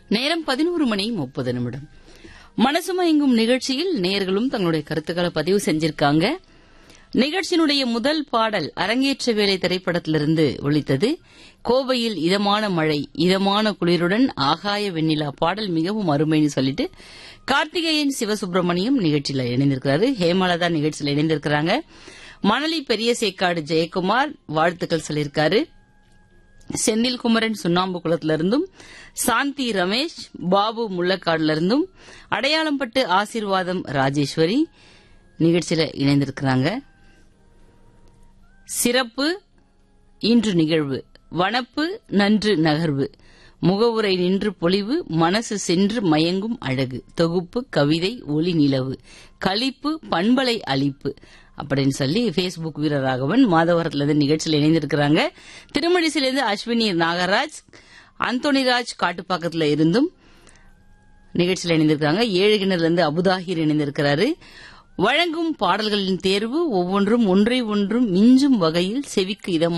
நேரம் பதினோரு மணி முப்பது நிமிடம் மனசுமயங்கும் நிகழ்ச்சியில் நேர்களும் தங்களுடைய கருத்துக்களை பதிவு செஞ்சிருக்காங்க நிகழ்ச்சியினுடைய முதல் பாடல் அரங்கேற்ற வேலை திரைப்படத்திலிருந்து ஒழித்தது கோவையில் இதமான மழை இதமான குளிருடன் ஆகாய வெண்ணிலா பாடல் மிகவும் அருமைன்னு சொல்லிட்டு கார்த்திகேயன் சிவசுப்பிரமணியம் நிகழ்ச்சியில் இணைந்திருக்கிறாரு ஹேமலதா நிகழ்ச்சியில் இணைந்திருக்கிறாங்க மணலி பெரிய சேக்காடு ஜெயக்குமார் வாழ்த்துக்கள் சொல்லியிருக்காரு செந்தில் குமரன் சுண்ணாம்பு குளத்திலிருந்தும் சாந்தி ரமேஷ் பாபு முள்ளக்காடுல இருந்தும் அடையாளம்பட்டு ஆசீர்வாதம் ராஜேஸ்வரி நிகழ்ச்சியில இணைந்திருக்கிறாங்க சிறப்பு இன்று நிகழ்வு வனப்பு நன்று நகர்வு முகவுரை நின்று பொலிவு மனசு சென்று மயங்கும் அழகு தொகுப்பு கவிதை ஒளி நிலவு களிப்பு பண்பலை அளிப்பு அப்படின்னு சொல்லி பேஸ்புக் வீரராகவன் மாதவரத்திலிருந்து நிகழ்ச்சியில் இணைந்திருக்கிறாங்க திருமணிசிலிருந்து அஸ்வினி நாகராஜ் அந்தோணிராஜ் காட்டுப்பாக்கத்துல இருந்தும் நிகழ்ச்சியில் இணைந்திருக்காங்க ஏழு கிணறுலேருந்து அபுதாகிர் இணைந்திருக்கிறாரு வழங்கும் பாடல்களின் தேர்வு ஒவ்வொன்றும் ஒன்றை ஒன்றும் மிஞ்சும் வகையில் செவிக்கு இதமாக